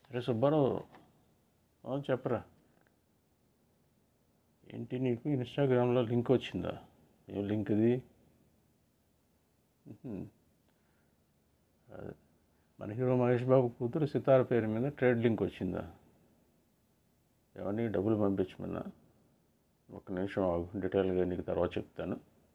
అరే సుబ్బారావు ఆ, చెప్పరా ఏంటి నీకు ఇన్స్టాగ్రామ్లో లింక్ వచ్చిందా ఏం లింక్ ఇది ఉహుం. అదే. మన హీరో మహేష్ బాబు కూతురు సితార పేరు మీద ట్రేడ్ లింక్ వచ్చిందా ఎవరిని డబ్బులు పంపించమన్నా ఒక నిమిషం ఆగు డీటెయిల్గా నీకు తర్వాత చెప్తాను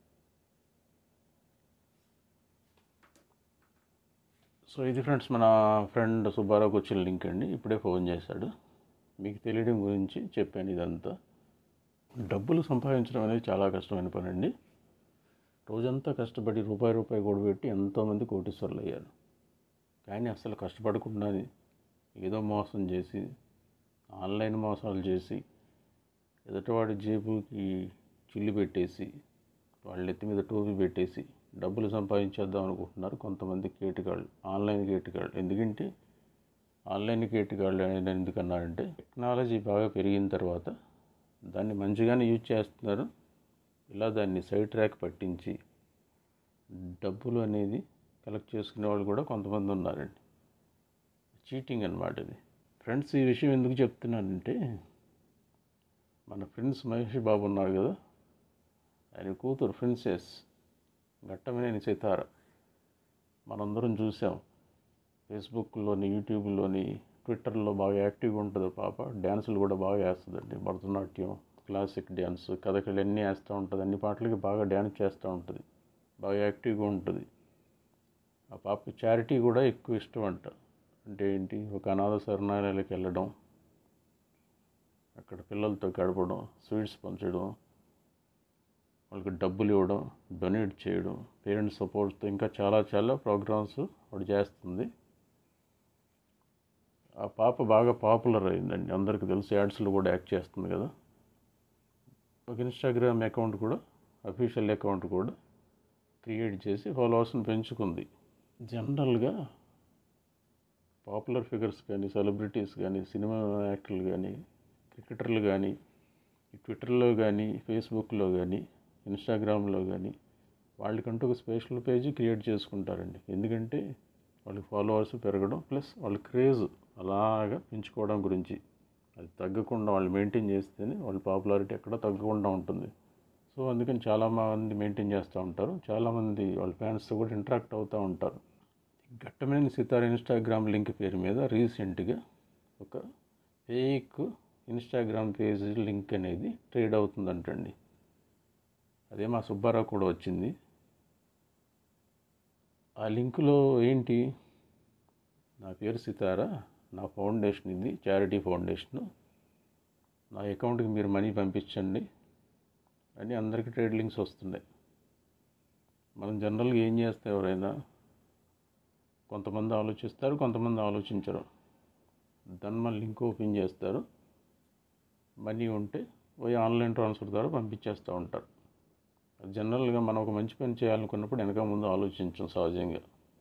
సో ఇది ఫ్రెండ్స్ మన ఫ్రెండ్ సుబ్బారావుకి వచ్చిన లింక్ అండి ఇప్పుడే ఫోన్ చేశాడు మీకు తెలియడం గురించి చెప్పాను ఇదంతా డబ్బులు సంపాదించడం అనేది చాలా కష్టమైన పని అండి రోజంతా కష్టపడి రూపాయి రూపాయి కూడబెట్టి ఎంతోమంది కోటీశ్వర్లు అయ్యారు కానీ అసలు కష్టపడకుండా ఏదో మోసం చేసి ఆన్లైన్ మోసాలు చేసి ఎదుటివాడి జేబుకి చిల్లు పెట్టేసి వాళ్ళ ఎత్తి మీద టోపీ పెట్టేసి డబ్బులు సంపాదించేద్దాం అనుకుంటున్నారు కొంతమంది కేటుగాళ్ళు ఆన్లైన్ కేటుగాళ్ళు ఎందుకంటే ఆన్లైన్ కేటుగాళ్ళు అనేది ఎందుకన్నారంటే టెక్నాలజీ బాగా పెరిగిన తర్వాత దాన్ని మంచిగానే యూజ్ చేస్తున్నారు ఇలా దాన్ని సైడ్ ట్రాక్ పట్టించి డబ్బులు అనేది కలెక్ట్ చేసుకునే వాళ్ళు కూడా కొంతమంది ఉన్నారండి చీటింగ్ అన్నమాట ఇది ఫ్రెండ్స్ ఈ విషయం ఎందుకు చెప్తున్నానంటే మన ఫ్రెండ్స్ మహేష్ బాబు ఉన్నారు కదా ఆయన కూతురు ప్రిన్సెస్ ఘట్టమనేని సితార మనందరం చూసాం ఫేస్బుక్లోని యూట్యూబ్లోని ట్విట్టర్లో బాగా యాక్టివ్గా ఉంటుంది పాప డ్యాన్సులు కూడా బాగా వేస్తుందండి భరతనాట్యం క్లాసిక్ డ్యాన్స్ కథకళి అన్నీ వేస్తూ ఉంటుంది అన్ని పాటలకి బాగా డ్యాన్స్ చేస్తూ ఉంటుంది బాగా యాక్టివ్గా ఉంటుంది ఆ పాపకి చారిటీ కూడా ఎక్కువ ఇష్టం అంట అంటే ఏంటి ఒక అనాథ శరణాలయాలకు వెళ్ళడం అక్కడ పిల్లలతో గడపడం స్వీట్స్ పంచడం వాళ్ళకి డబ్బులు ఇవ్వడం డొనేట్ చేయడం పేరెంట్స్ సపోర్ట్తో ఇంకా చాలా చాలా ప్రోగ్రామ్స్ వాడు చేస్తుంది ఆ పాప బాగా పాపులర్ అయిందండి అందరికీ తెలుసు యాడ్స్లో కూడా యాక్ట్ చేస్తుంది కదా ఒక ఇన్స్టాగ్రామ్ అకౌంట్ కూడా అఫీషియల్ అకౌంట్ కూడా క్రియేట్ చేసి ఫాలోవర్స్ని పెంచుకుంది జనరల్గా పాపులర్ ఫిగర్స్ కానీ సెలబ్రిటీస్ కానీ సినిమా యాక్టర్లు కానీ క్రికెటర్లు కానీ ట్విట్టర్లో కానీ ఫేస్బుక్లో కానీ ఇన్స్టాగ్రామ్లో కానీ వాళ్ళకంటూ ఒక స్పెషల్ పేజీ క్రియేట్ చేసుకుంటారండి ఎందుకంటే వాళ్ళ ఫాలోవర్స్ పెరగడం ప్లస్ వాళ్ళ క్రేజ్ అలాగా పెంచుకోవడం గురించి అది తగ్గకుండా వాళ్ళు మెయింటైన్ చేస్తేనే వాళ్ళ పాపులారిటీ ఎక్కడ తగ్గకుండా ఉంటుంది సో అందుకని చాలామంది మెయింటైన్ చేస్తూ ఉంటారు చాలామంది వాళ్ళ ఫ్యాన్స్తో కూడా ఇంటరాక్ట్ అవుతూ ఉంటారు ఘట్టమైన సితార ఇన్స్టాగ్రామ్ లింక్ పేరు మీద రీసెంట్గా ఒక ఫేక్ ఇన్స్టాగ్రామ్ పేజ్ లింక్ అనేది ట్రేడ్ అవుతుందంటండి అదే మా సుబ్బారావు కూడా వచ్చింది ఆ లింకులో ఏంటి నా పేరు సితార నా ఫౌండేషన్ ఇది చారిటీ ఫౌండేషన్ నా అకౌంట్కి మీరు మనీ పంపించండి అని అందరికీ ట్రేడ్ లింక్స్ వస్తున్నాయి మనం జనరల్గా ఏం చేస్తే ఎవరైనా కొంతమంది ఆలోచిస్తారు కొంతమంది ఆలోచించరు దాన్ని మన లింక్ ఓపెన్ చేస్తారు మనీ ఉంటే పోయి ఆన్లైన్ ట్రాన్స్ఫర్ ద్వారా పంపించేస్తూ ఉంటారు జనరల్గా మనం ఒక మంచి పని చేయాలనుకున్నప్పుడు వెనక ముందు ఆలోచించం సహజంగా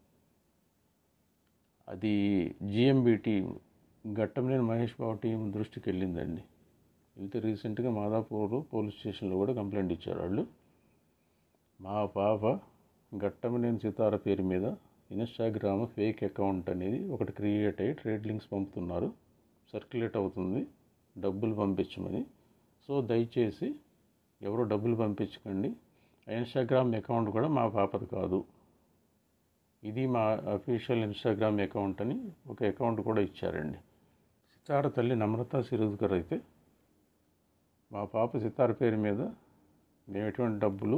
అది జిఎంబి టీం ఘట్టంలేని మహేష్ బాబు టీం దృష్టికి వెళ్ళిందండి వెళ్తే రీసెంట్గా మాదాపూర్ పోలీస్ స్టేషన్లో కూడా కంప్లైంట్ ఇచ్చారు వాళ్ళు మా పాప ఘట్టమనేని సితార పేరు మీద ఇన్స్టాగ్రామ్ ఫేక్ అకౌంట్ అనేది ఒకటి క్రియేట్ అయ్యి ట్రేడ్ లింక్స్ పంపుతున్నారు సర్క్యులేట్ అవుతుంది డబ్బులు పంపించమని సో దయచేసి ఎవరు డబ్బులు పంపించకండి ఆ ఇన్స్టాగ్రామ్ అకౌంట్ కూడా మా పాపది కాదు ఇది మా అఫీషియల్ ఇన్స్టాగ్రామ్ అకౌంట్ అని ఒక అకౌంట్ కూడా ఇచ్చారండి సితార తల్లి నమ్రత సిరుద్కర్ అయితే మా పాప సితార పేరు మీద మేము ఎటువంటి డబ్బులు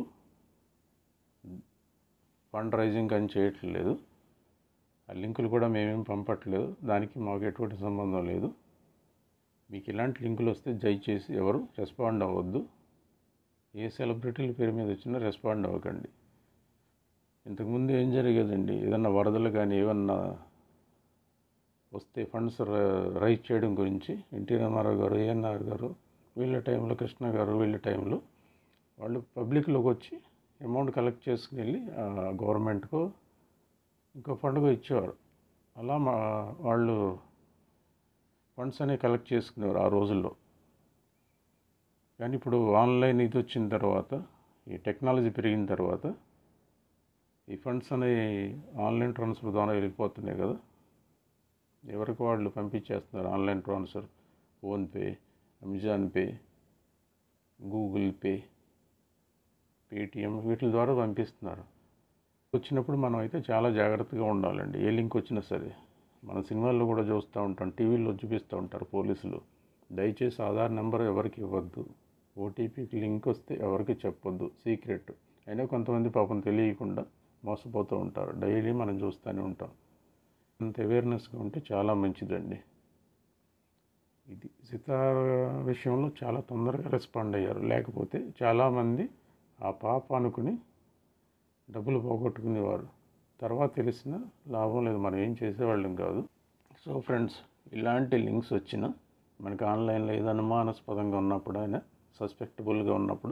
ఫండ్ రైజింగ్ అని చేయట్లేదు ఆ లింకులు కూడా మేమేం పంపట్లేదు దానికి మాకు ఎటువంటి సంబంధం లేదు మీకు ఇలాంటి లింకులు వస్తే దయచేసి ఎవరు రెస్పాండ్ అవ్వద్దు ఏ సెలబ్రిటీల పేరు మీద వచ్చినా రెస్పాండ్ అవ్వకండి ఇంతకుముందు ఏం జరిగేదండి ఏదన్నా వరదలు కానీ ఏమన్నా వస్తే ఫండ్స్ రైజ్ చేయడం గురించి ఎన్టీ రామారావు గారు ఏఎన్ఆర్ గారు వీళ్ళ టైంలో కృష్ణ గారు వీళ్ళ టైంలో వాళ్ళు పబ్లిక్లోకి వచ్చి అమౌంట్ కలెక్ట్ చేసుకుని వెళ్ళి గవర్నమెంట్కో ఇంకో ఫండ్కో ఇచ్చేవారు అలా మా వాళ్ళు ఫండ్స్ అనేవి కలెక్ట్ చేసుకునేవారు ఆ రోజుల్లో కానీ ఇప్పుడు ఆన్లైన్ ఇది వచ్చిన తర్వాత ఈ టెక్నాలజీ పెరిగిన తర్వాత ఈ ఫండ్స్ అనేవి ఆన్లైన్ ట్రాన్స్ఫర్ ద్వారా వెళ్ళిపోతున్నాయి కదా ఎవరికి వాళ్ళు పంపించేస్తున్నారు online transfer PhonePe Amazon Pay Google Pay Paytm వీటి ద్వారా పంపిస్తున్నారు వచ్చినప్పుడు మనం అయితే చాలా జాగ్రత్తగా ఉండాలండి ఏ లింక్ వచ్చినా సరే మన సినిమాల్లో కూడా చూస్తూ ఉంటాం టీవీలో చూపిస్తూ ఉంటారు పోలీసులు దయచేసి ఆధార్ నెంబర్ ఎవరికి ఇవ్వద్దు ఓటీపీకి లింక్ వస్తే ఎవరికి చెప్పొద్దు సీక్రెట్ అయినా కొంతమంది పాపం తెలియకుండా మోసపోతూ ఉంటారు డైలీ మనం చూస్తూనే ఉంటాం అంత అవేర్నెస్గా ఉంటే చాలా మంచిదండి ఇది సితార విషయంలో చాలా తొందరగా రెస్పాండ్ అయ్యారు లేకపోతే చాలామంది ఆ పాప అనుకుని డబ్బులు పోగొట్టుకునేవారు తర్వాత తెలిసిన లాభం లేదు మనం ఏం చేసేవాళ్ళం కాదు సో ఫ్రెండ్స్ ఇలాంటి లింక్స్ వచ్చిన మనకి ఆన్లైన్లో ఏదో అనుమానాస్పదంగా ఉన్నప్పుడు అయినా సస్పెక్టబుల్గా ఉన్నప్పుడు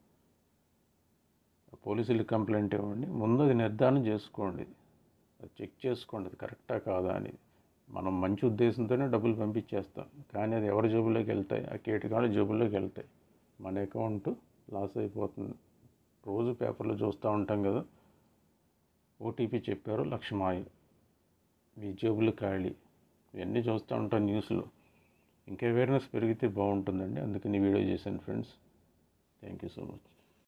పోలీసులకు కంప్లైంట్ ఇవ్వండి ముందు అది నిర్ధారణ చేసుకోండి అది చెక్ చేసుకోండి అది కరెక్టా కాదా అని మనం మంచి ఉద్దేశంతోనే డబ్బులు పంపించేస్తాం కానీ అది ఎవరి జేబులోకి వెళ్తాయి ఆ కీటకాల జేబుల్లోకి వెళ్తాయి మన అకౌంట్ లాస్ అయిపోతుంది రోజు పేపర్లో చూస్తూ ఉంటాం కదా ఓటీపీ చెప్పారు లక్ష మాయ మీ జేబులు ఖాళీ ఇవన్నీ చూస్తూ ఉంటాం న్యూస్లో ఇంకా అవేర్నెస్ పెరిగితే బాగుంటుందండి అందుకని వీడియో చేశాను friends thank you so much